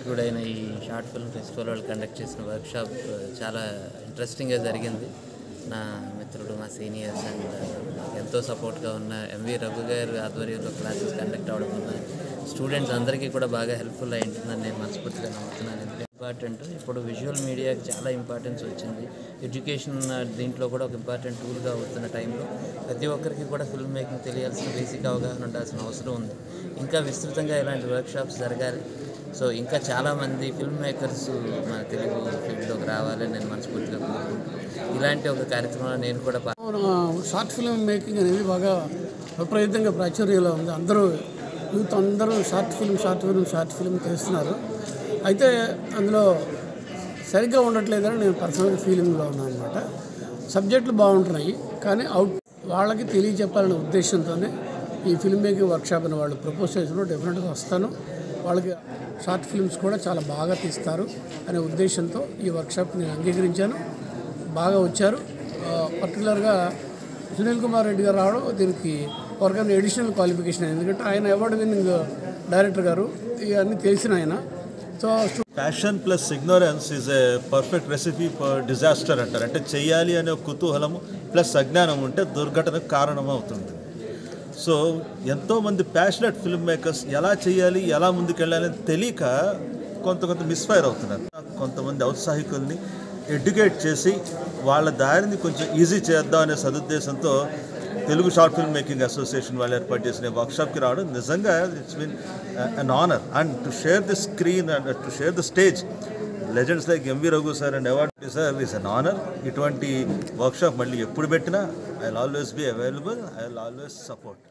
దర్శకుడైన ఈ short film festival వాళ్ళు conduct చేసిన వర్క్షాప్ చాలా ఇంట్రెస్టింగ్గా జరిగింది నా మిత్రుడు మా సీనియర్స్ అండ్ నాకు ఎంతో సపోర్ట్గా ఉన్న ఎంవి రఘు గారు ఆధ్వర్యంలో క్లాసెస్ కండక్ట్ అవ్వడం వల్ల స్టూడెంట్స్ అందరికీ కూడా బాగా హెల్ప్ఫుల్ అయి ఉంటుందని నేను మనస్ఫూర్తిగా నమ్ముతున్నాను ఎందుకంటే ఇంపార్టెంట్ ఇప్పుడు విజువల్ మీడియాకి చాలా ఇంపార్టెన్స్ వచ్చింది ఎడ్యుకేషన్ దీంట్లో కూడా ఒక ఇంపార్టెంట్ టూల్గా అవుతున్న టైంలో ప్రతి ఒక్కరికి కూడా ఫిల్మ్ మేకింగ్ తెలియాల్సిన బేసిక్ అవగాహన ఉండాల్సిన అవసరం ఉంది ఇంకా విస్తృతంగా ఇలాంటి వర్క్షాప్స్ జరగాలి సో ఇంకా చాలామంది ఫిల్మ్ మేకర్స్ మన తెలుగు ఫీల్డ్లోకి రావాలని నేను మనస్ఫూర్తిగా కోరుకుంటున్నాను ఇలాంటి ఒక కార్యక్రమంలో నేను కూడా పా- షార్ట్ ఫిల్మ్ మేకింగ్ అనేది బాగా విపరీతంగా ప్రాచుర్యంలో ఉంది అందరూ యూత్ అందరూ short film short film short film చేస్తున్నారు అయితే అందులో సరిగ్గా ఉండట్లేదని నేను పర్సనల్గా ఫీలింగ్లో ఉన్నాను అనమాట సబ్జెక్టులు బాగుంటున్నాయి కానీ అవుట్ వాళ్ళకి తెలియచెప్పాలనే ఉద్దేశంతోనే ఈ ఫిల్మ్ మేకింగ్ వర్క్షాప్ అని వాళ్ళు ప్రపోజ్ చేసిన డెఫినెట్గా వస్తాను వాళ్ళకి షార్ట్ ఫిల్మ్స్ కూడా చాలా బాగా తీస్తారు అనే ఉద్దేశంతో ఈ వర్క్షాప్ నేను అంగీకరించాను బాగా వచ్చారు పర్టికులర్గా సునీల్ కుమార్ రెడ్డి గారు రావడం దీనికి ఒకరికైనా ఎడిషనల్ క్వాలిఫికేషన్ ఎందుకంటే ఆయన అవార్డు విన్నింగ్ డైరెక్టర్ గారు ఇవన్నీ తెలిసిన ఆయన so passion plus ignorance is a perfect recipe for disaster అంటారు అంటే చెయ్యాలి అనే ఒక కుతూహలము ప్లస్ అజ్ఞానం ఉంటే దుర్ఘటనకు కారణం అవుతుంది సో ఎంతోమంది ప్యాషనెట్ ఫిల్మ్ మేకర్స్ ఎలా చేయాలి ఎలా ముందుకెళ్ళాలి అని తెలియక కొంత కొంత మిస్ఫైర్ అవుతున్నారు కొంతమంది ఔత్సాహికుల్ని ఎడ్యుకేట్ చేసి వాళ్ళ దారిని కొంచెం ఈజీ చేద్దాం అనే సదుద్దేశంతో Telugu short film making association వాళ్ళు ఏర్పాటు చేసిన వర్క్షాప్కి రావడం నిజంగా it's mean an honour and to share the screen and to share the stage legends like M V Raghu sir and award sir is an honour ఇటువంటి వర్క్షాప్ మళ్ళీ ఎప్పుడు పెట్టినా I always be available I always support